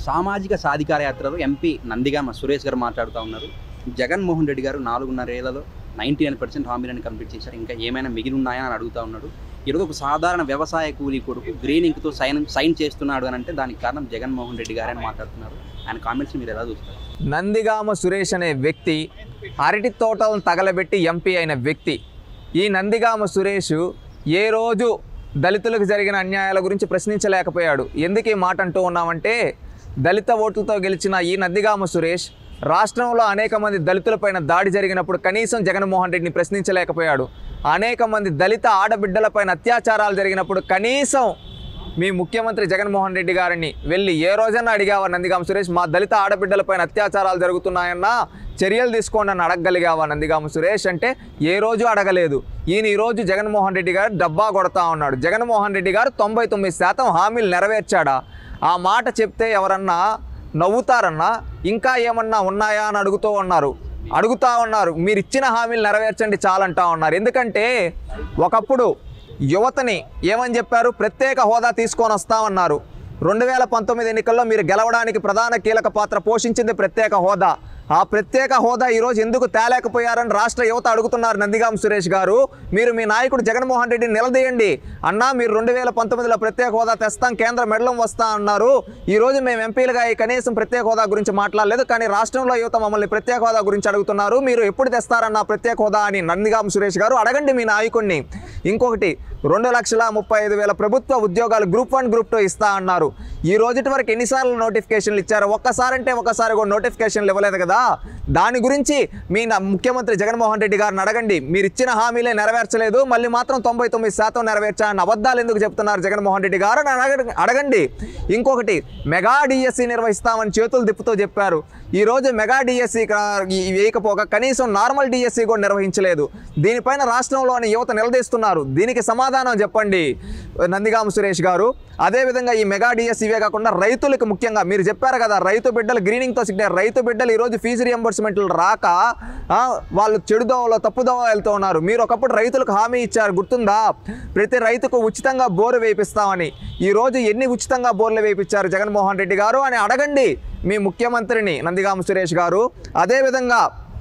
సామాజిక సాధికార యాత్రలో ఎంపీ నందిగామ సురేష్ గారు మాట్లాడుతూ ఉన్నారు జగన్మోహన్ రెడ్డి గారు నాలుగున్నరేళ్లలో నైంటీ నైన్ పర్సెంట్ హామీలను కంప్లీట్ చేశారు ఇంకా ఏమైనా మిగిలి ఉన్నాయా అని అడుగుతా ఉన్నాడు ఈరోజు ఒక సాధారణ వ్యవసాయ కూలీ కొడుకు గ్రీన్ ఇంక్తో సైన్ సైన్ చేస్తున్నాడు అని అంటే దానికి కారణం జగన్మోహన్ రెడ్డి గారు అని మాట్లాడుతున్నారు ఆయన కామెంట్స్ మీరు ఎలా చూస్తారు నందిగామ సురేష్ అనే వ్యక్తి అరటి తోటలను తగలబెట్టి ఎంపీ అయిన వ్యక్తి ఈ నందిగామ సురేష్ ఏ రోజు దళితులకు జరిగిన అన్యాయాల గురించి ప్రశ్నించలేకపోయాడు ఎందుకు ఈ మాట అంటూ ఉన్నామంటే దళిత ఓట్లతో గెలిచిన ఈ నందిగామ సురేష్ రాష్ట్రంలో అనేక మంది దళితులపైన దాడి జరిగినప్పుడు కనీసం జగన్మోహన్ రెడ్డిని ప్రశ్నించలేకపోయాడు అనేక మంది దళిత ఆడబిడ్డలపైన అత్యాచారాలు జరిగినప్పుడు కనీసం మీ ముఖ్యమంత్రి జగన్మోహన్ రెడ్డి గారిని వెళ్ళి ఏ రోజన్నా అడిగావా నందిగామ సురేష్ మా దళిత ఆడబిడ్డలపైన అత్యాచారాలు జరుగుతున్నాయన్నా చర్యలు తీసుకోండి అని అడగగలిగావా నందిగామ సురేష్ అంటే ఏ రోజు అడగలేదు ఈయన ఈ రోజు జగన్మోహన్ రెడ్డి గారు డబ్బా కొడతా ఉన్నాడు జగన్మోహన్ రెడ్డి గారు తొంభై తొమ్మిది శాతం హామీలు నెరవేర్చాడా ఆ మాట చెప్తే ఎవరన్నా నవ్వుతారన్నా ఇంకా ఏమన్నా ఉన్నాయా అని అడుగుతూ ఉన్నారు అడుగుతా ఉన్నారు మీరు ఇచ్చిన హామీలు నెరవేర్చండి చాలంటా ఉన్నారు ఎందుకంటే ఒకప్పుడు యువతని ఏమని చెప్పారు ప్రత్యేక హోదా తీసుకొని వస్తామన్నారు రెండు వేల పంతొమ్మిది ఎన్నికల్లో మీరు గెలవడానికి ప్రధాన కీలక పాత్ర పోషించింది ప్రత్యేక హోదా ఆ ప్రత్యేక హోదా ఈరోజు ఎందుకు తేలేకపోయారని రాష్ట్ర యువత అడుగుతున్నారు నందిగాం సురేష్ గారు మీరు మీ నాయకుడు జగన్మోహన్ రెడ్డిని నిలదీయండి అన్నా మీరు రెండు వేల పంతొమ్మిదిలో ప్రత్యేక హోదా తెస్తాం కేంద్ర మెడలం వస్తా అన్నారు ఈ రోజు మేము ఎంపీలుగా ఈ కనీసం ప్రత్యేక హోదా గురించి మాట్లాడలేదు కానీ రాష్ట్రంలో యువత మమ్మల్ని ప్రత్యేక హోదా గురించి అడుగుతున్నారు మీరు ఎప్పుడు తెస్తారన్న ప్రత్యేక హోదా అని నందిగాం సురేష్ గారు అడగండి మీ నాయకుడిని ఇంకొకటి రెండు లక్షల ముప్పై ఐదు వేల ప్రభుత్వ ఉద్యోగాలు గ్రూప్ వన్ గ్రూప్ టూ ఇస్తా అన్నారు ఈ రోజుటి వరకు ఎన్నిసార్లు నోటిఫికేషన్లు ఇచ్చారు ఒక్కసారి అంటే ఒకసారి కూడా నోటిఫికేషన్లు ఇవ్వలేదు కదా దాని గురించి మీ నా- ముఖ్యమంత్రి జగన్మోహన్ రెడ్డి గారిని అడగండి మీరు ఇచ్చిన హామీలే నెరవేర్చలేదు మళ్ళీ మాత్రం తొంభై తొమ్మిది శాతం నెరవేర్చాలని అబద్ధాలు ఎందుకు చెప్తున్నారు జగన్మోహన్ రెడ్డి గారు అని అడగ- అడగండి ఇంకొకటి మెగా డిఎస్సి నిర్వహిస్తామని చేతులు తిప్పుతూ చెప్పారు ఈ రోజు మెగా డిఎస్సి వేయకపోగా కనీసం నార్మల్ డిఎస్సి కూడా నిర్వహించలేదు దీనిపైన రాష్ట్రంలోని యువత నిలదీస్తున్నారు దీనికి సమాధానం చెప్పండి నందిగామ సురేష్ గారు అదేవిధంగా ఈ మెగా డిఎస్సి ఇవే కాకుండా రైతులకు ముఖ్యంగా మీరు చెప్పారు కదా రైతు బిడ్డలు గ్రీనింగ్తో సిగ్నారు రైతు బిడ్డలు ఈరోజు ఫీజు రియంబర్స్మెంట్లు రాక ఆ, వాళ్ళు చెడు దోవలో తప్పు దోవ వెళ్తూ ఉన్నారు మీరు ఒకప్పుడు రైతులకు హామీ ఇచ్చారు గుర్తుందా ప్రతి రైతుకు ఉచితంగా బోరు వేయిస్తామని ఈరోజు ఎన్ని ఉచితంగా బోర్లు వేయించారు జగన్మోహన్ రెడ్డి గారు అని అడగండి మీ ముఖ్యమంత్రిని నందిగామ సురేష్ గారు అదేవిధంగా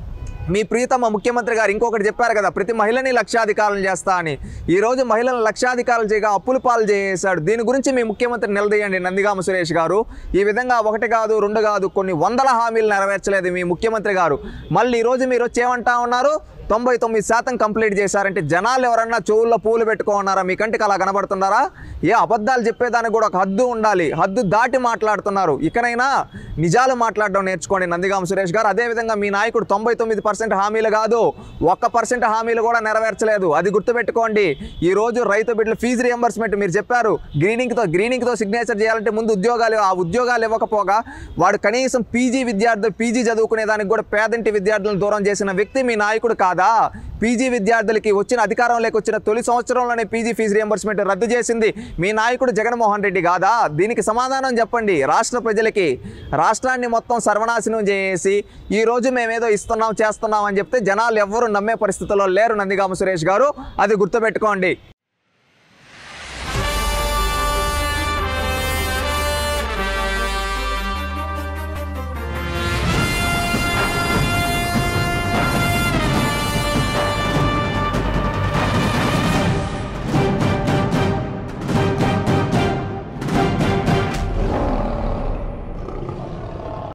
మీ ప్రియతమ ముఖ్యమంత్రి గారు ఇంకొకటి చెప్పారు కదా ప్రతి మహిళని లక్షాధికారం చేస్తా అని ఈ రోజు మహిళలను లక్షాధికారులు చేయగా అప్పుల పాలు చేశాడు దీని గురించి మీ ముఖ్యమంత్రి నిలదీయండి నందిగామ సురేష్ గారు ఈ విధంగా ఒకటి కాదు రెండు కాదు కొన్ని వందల హామీలు నెరవేర్చలేదు మీ ముఖ్యమంత్రి గారు మళ్ళీ ఈ రోజు మీరు వచ్చి ఏమంటా ఉన్నారు తొంభై తొమ్మిది శాతం కంప్లీట్ చేశారంటే జనాలు ఎవరన్నా చెవుల్లో పూలు పెట్టుకోన్నారా మీ కంటికి అలా కనబడుతున్నారా ఏ అబద్ధాలు చెప్పేదానికి కూడా ఒక హద్దు ఉండాలి హద్దు దాటి మాట్లాడుతున్నారు ఇకనైనా నిజాలు మాట్లాడడం నేర్చుకోండి నందిగామ సురేష్ గారు అదేవిధంగా మీ నాయకుడు తొంభై తొమ్మిది పర్సెంట్ హామీలు కాదు ఒక్క పర్సెంట్ హామీలు కూడా నెరవేర్చలేదు అది గుర్తుపెట్టుకోండి ఈ రోజు రైతు బిడ్డల ఫీజు రియంబర్స్మెంట్ మీరు చెప్పారు గ్రీనింగ్తో గ్రీనింగ్తో సిగ్నేచర్ చేయాలంటే ముందు ఉద్యోగాలు ఆ ఉద్యోగాలు ఇవ్వకపోగా వాడు కనీసం పీజీ విద్యార్థులు పీజీ చదువుకునే దానికి కూడా పేదంటి విద్యార్థులను దూరం చేసిన వ్యక్తి మీ నాయకుడు కాదా పీజీ విద్యార్థులకి వచ్చిన అధికారంలోకి వచ్చిన తొలి సంవత్సరంలోనే పీజీ ఫీజు రియంబర్స్మెంట్ రద్దు చేసింది మీ నాయకుడు జగన్మోహన్ రెడ్డి కాదా దీనికి సమాధానం చెప్పండి రాష్ట్ర ప్రజలకి రాష్ట్రాన్ని మొత్తం సర్వనాశనం చేసి ఈ రోజు మేమేదో ఇస్తున్నాం చేస్తున్నాం అని చెప్తే జనాలు ఎవ్వరూ నమ్మే పరిస్థితుల్లో లేరు నందిగామ సురేష్ గారు అది గుర్తుపెట్టుకోండి